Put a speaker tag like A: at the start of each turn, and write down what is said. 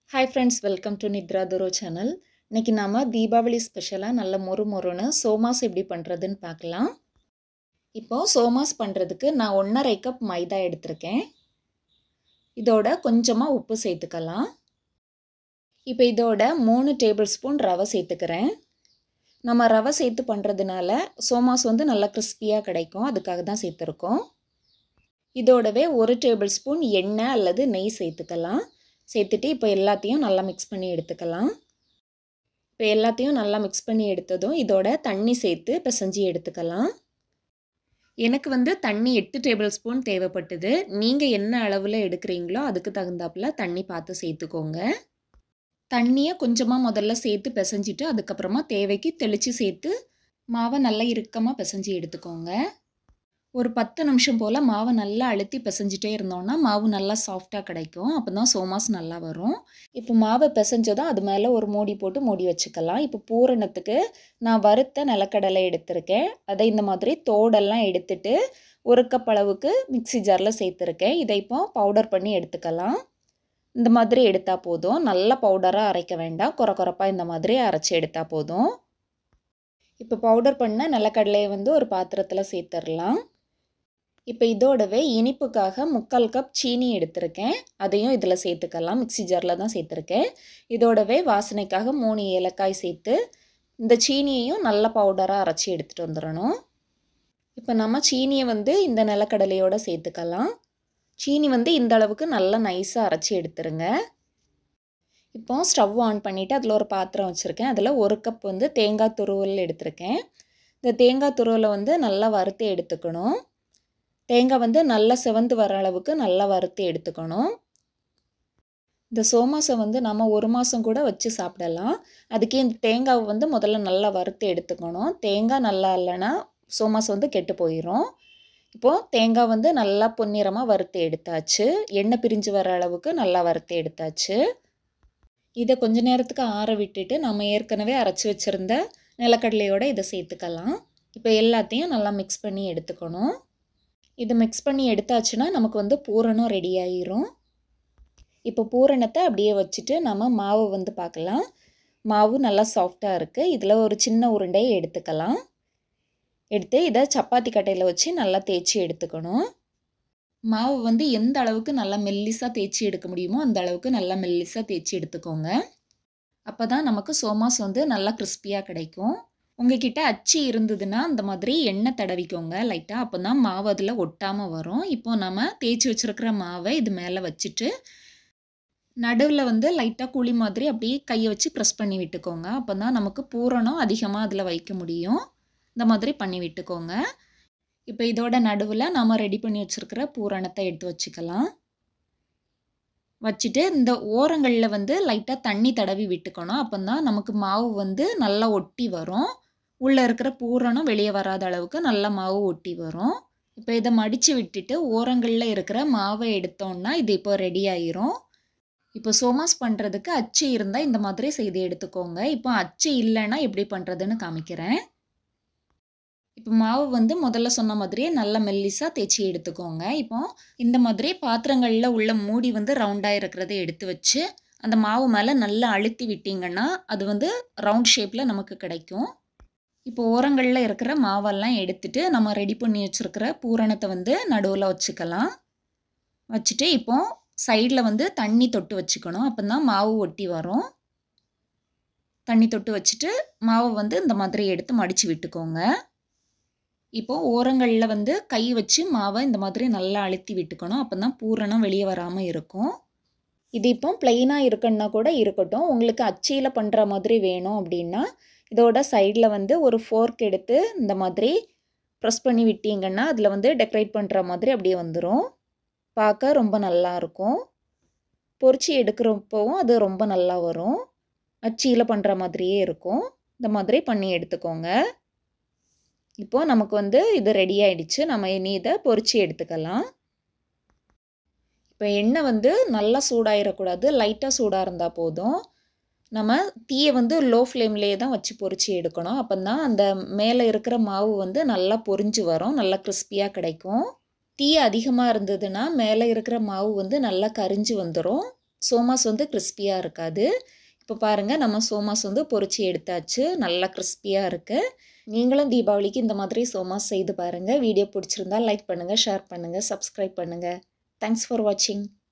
A: hi friends welcome to Nithra துரோ channel இன்றைக்கி நாம் தீபாவளி ஸ்பெஷலாக நல்ல மொறு மொறுன்னு சோமாஸ் எப்படி பண்ணுறதுன்னு பார்க்கலாம் இப்போது சோமாஸ் பண்ணுறதுக்கு நான் ஒன்றரை கப் மைதா எடுத்திருக்கேன் இதோட கொஞ்சமாக உப்பு சேர்த்துக்கலாம் இப்போ இதோட மூணு டேபிள் ஸ்பூன் ரவை சேர்த்துக்கிறேன் நம்ம ரவை சேர்த்து பண்ணுறதுனால சோமாஸ் வந்து நல்லா கிறிஸ்பியாக கிடைக்கும் அதுக்காக தான் சேர்த்துருக்கோம் இதோடவே ஒரு டேபிள் ஸ்பூன் எண்ணெய் அல்லது நெய் சேர்த்துக்கலாம் சேர்த்துட்டு இப்போ எல்லாத்தையும் நல்லா மிக்ஸ் பண்ணி எடுத்துக்கலாம் இப்போ எல்லாத்தையும் நல்லா மிக்ஸ் பண்ணி எடுத்ததும் இதோட தண்ணி சேர்த்து பிசைஞ்சு எடுத்துக்கலாம் எனக்கு வந்து தண்ணி எட்டு டேபிள் ஸ்பூன் தேவைப்பட்டது நீங்கள் என்ன அளவில் எடுக்கிறீங்களோ அதுக்கு தகுந்தாப்புல தண்ணி பார்த்து சேர்த்துக்கோங்க தண்ணியை கொஞ்சமாக முதல்ல சேர்த்து பிசைஞ்சிட்டு அதுக்கப்புறமா தேவைக்கு தெளித்து சேர்த்து மாவை நல்லா இறுக்கமாக பிசைஞ்சு எடுத்துக்கோங்க ஒரு பத்து நிமிஷம் போல் மாவை நல்லா அழுத்தி பிசைஞ்சிட்டே இருந்தோம்னா மாவு நல்லா சாஃப்டாக கிடைக்கும் அப்போ தான் சோமாஸ் நல்லா வரும் இப்போ மாவை பிசைஞ்சதும் அது மேலே ஒரு மூடி போட்டு மூடி வச்சுக்கலாம் இப்போ பூரணத்துக்கு நான் வறுத்த நிலக்கடலை எடுத்திருக்கேன் அதை இந்த மாதிரி தோடெல்லாம் எடுத்துட்டு ஒரு கப் அளவுக்கு மிக்சி ஜாரில் சேர்த்துருக்கேன் இதை இப்போ பவுடர் பண்ணி எடுத்துக்கலாம் இந்த மாதிரி எடுத்தால் போதும் நல்ல பவுடராக அரைக்க வேண்டாம் குறை குறைப்பாக இந்த மாதிரி அரைச்சி எடுத்தால் போதும் இப்போ பவுடர் பண்ண நிலக்கடலையை வந்து ஒரு பாத்திரத்தில் சேர்த்துடலாம் இப்போ இதோடவே இனிப்புக்காக முக்கால் கப் சீனி எடுத்திருக்கேன் அதையும் இதில் சேர்த்துக்கலாம் மிக்சி ஜாரில் தான் சேர்த்துருக்கேன் இதோடவே வாசனைக்காக மூணு ஏலக்காய் சேர்த்து இந்த சீனியையும் நல்ல பவுடராக அரைச்சி எடுத்துகிட்டு வந்துடணும் இப்போ நம்ம சீனியை வந்து இந்த நிலக்கடலையோடு சேர்த்துக்கலாம் சீனி வந்து இந்த அளவுக்கு நல்லா நைஸாக அரைச்சி எடுத்துருங்க இப்போ ஸ்டவ் ஆன் பண்ணிவிட்டு அதில் ஒரு பாத்திரம் வச்சுருக்கேன் அதில் ஒரு கப் வந்து தேங்காய் துருவல் எடுத்திருக்கேன் இந்த தேங்காய் துருவலை வந்து நல்லா வறுத்து எடுத்துக்கணும் தேங்காய் வந்து நல்லா செவந்து வர அளவுக்கு நல்லா வறுத்து எடுத்துக்கணும் இந்த சோமாசை வந்து நம்ம ஒரு மாதம் கூட வச்சு சாப்பிடலாம் அதுக்கே இந்த தேங்காவை வந்து முதல்ல நல்லா வறுத்து எடுத்துக்கணும் தேங்காய் நல்லா இல்லைன்னா சோமாஸ் வந்து கெட்டு போயிடும் இப்போது தேங்காய் வந்து நல்லா பொன்னிறமாக வறுத்து எடுத்தாச்சு எண்ணெய் பிரிஞ்சு வர அளவுக்கு நல்லா வறுத்து எடுத்தாச்சு இதை கொஞ்ச நேரத்துக்கு ஆற விட்டுட்டு நம்ம ஏற்கனவே அரைச்சி வச்சுருந்த நிலக்கடலையோடு இதை சேர்த்துக்கலாம் இப்போ எல்லாத்தையும் நல்லா மிக்ஸ் பண்ணி எடுத்துக்கணும் இது மிக்ஸ் பண்ணி எடுத்தாச்சுன்னா நமக்கு வந்து பூரணம் ரெடி ஆகிரும் இப்போ பூரணத்தை அப்படியே வச்சுட்டு நம்ம மாவு வந்து பார்க்கலாம் மாவு நல்லா சாஃப்டாக இருக்குது இதில் ஒரு சின்ன உருண்டையை எடுத்துக்கலாம் எடுத்து இதை சப்பாத்தி கட்டையில் வச்சு நல்லா தேய்ச்சி எடுத்துக்கணும் மாவு வந்து எந்த அளவுக்கு நல்லா மெல்லிஸாக தேய்ச்சி எடுக்க முடியுமோ அந்த அளவுக்கு நல்லா மெல்லிஸாக தேய்ச்சி எடுத்துக்கோங்க அப்போ தான் நமக்கு சோமாஸ் வந்து நல்லா கிறிஸ்பியாக கிடைக்கும் உங்ககிட்ட அச்சு இருந்ததுன்னா அந்த மாதிரி எண்ணெய் தடவிக்கோங்க லைட்டாக அப்போ தான் மாவு அதில் ஒட்டாமல் வரும் இப்போ நம்ம தேய்ச்சி வச்சுருக்கிற மாவை இது மேலே வச்சுட்டு நடுவில் வந்து லைட்டாக குழி மாதிரி அப்படியே கையை வச்சு ப்ரெஸ் பண்ணி விட்டுக்கோங்க அப்போ தான் நமக்கு பூரணம் அதிகமாக அதில் வைக்க முடியும் இந்த மாதிரி பண்ணி விட்டுக்கோங்க இப்போ இதோட நடுவில் நம்ம ரெடி பண்ணி வச்சுருக்கிற பூரணத்தை எடுத்து வச்சுக்கலாம் வச்சுட்டு இந்த ஓரங்களில் வந்து லைட்டாக தண்ணி தடவி விட்டுக்கணும் அப்போ தான் நமக்கு மாவு வந்து நல்லா ஒட்டி வரும் உள்ளே இருக்கிற பூரணம் வெளியே வராத அளவுக்கு நல்லா மாவு ஒட்டி வரும் இப்போ இதை மடித்து விட்டுட்டு ஓரங்களில் இருக்கிற மாவை எடுத்தோன்னா இது இப்போ ரெடி ஆயிரும் இப்போ சோமாஸ் பண்ணுறதுக்கு அச்சு இருந்தால் இந்த மாதிரி செய்து எடுத்துக்கோங்க இப்போ அச்சு இல்லைன்னா எப்படி பண்ணுறதுன்னு காமிக்கிறேன் இப்போ மாவு வந்து முதல்ல சொன்ன மாதிரியே நல்ல மெல்லிஸாக தேய்ச்சி எடுத்துக்கோங்க இப்போ இந்த மாதிரி பாத்திரங்களில் உள்ள மூடி வந்து ரவுண்டாக இருக்கிறத எடுத்து வச்சு அந்த மாவு மேலே நல்லா அழுத்தி விட்டிங்கன்னா அது வந்து ரவுண்ட் ஷேப்பில் நமக்கு கிடைக்கும் இப்போ ஓரங்களில் இருக்கிற மாவெல்லாம் எடுத்துட்டு நம்ம ரெடி பண்ணி வச்சுருக்கிற பூரணத்தை வந்து நடுவில் வச்சுக்கலாம் வச்சுட்டு இப்போ சைடில் வந்து தண்ணி தொட்டு வச்சுக்கணும் அப்போ தான் மாவு ஒட்டி வரும் தண்ணி தொட்டு வச்சுட்டு மாவை வந்து இந்த மாதிரி எடுத்து மடித்து விட்டுக்கோங்க இப்போது ஓரங்களில் வந்து கை வச்சு மாவை இந்த மாதிரி நல்லா அழுத்தி விட்டுக்கணும் அப்போ தான் பூரணம் வெளியே வராமல் இருக்கும் இது இப்போ பிளெயினாக இருக்குன்னா கூட இருக்கட்டும் உங்களுக்கு அச்சியில் பண்ணுற மாதிரி வேணும் அப்படின்னா இதோட சைடில் வந்து ஒரு ஃபோர்க் எடுத்து இந்த மாதிரி ப்ரெஸ் பண்ணி விட்டீங்கன்னா அதில் வந்து டெக்கரேட் பண்ணுற மாதிரி அப்படியே வந்துடும் பார்க்க ரொம்ப நல்லா இருக்கும் பொறிச்சி எடுக்கிறப்பவும் அது ரொம்ப நல்லா வரும் அச்சியில் பண்ணுற மாதிரியே இருக்கும் இந்த மாதிரி பண்ணி எடுத்துக்கோங்க இப்போது நமக்கு வந்து இது ரெடி ஆகிடுச்சு நம்ம இனி இதை பொறிச்சு எடுத்துக்கலாம் இப்போ எண்ணெய் வந்து நல்லா சூடாயிடக்கூடாது லைட்டாக சூடாக இருந்தால் போதும் நம்ம தீயை வந்து லோ ஃப்ளேம்லேயே தான் வச்சு பொறிச்சு எடுக்கணும் அப்போ தான் அந்த மேலே இருக்கிற மாவு வந்து நல்லா பொரிஞ்சு வரும் நல்லா கிறிஸ்பியாக கிடைக்கும் தீ அதிகமாக இருந்ததுன்னா மேலே இருக்கிற மாவு வந்து நல்லா கரிஞ்சு வந்துடும் சோமாஸ் வந்து கிறிஸ்பியாக இருக்காது இப்போ பாருங்கள் நம்ம சோமாஸ் வந்து பொறிச்சு எடுத்தாச்சு நல்லா கிறிஸ்பியாக இருக்குது நீங்களும் தீபாவளிக்கு இந்த மாதிரி சோமாஸ் செய்து பாருங்கள் வீடியோ பிடிச்சிருந்தா லைக் பண்ணுங்கள் ஷேர் பண்ணுங்கள் சப்ஸ்கிரைப் பண்ணுங்கள் தேங்க்ஸ் ஃபார் வாட்சிங்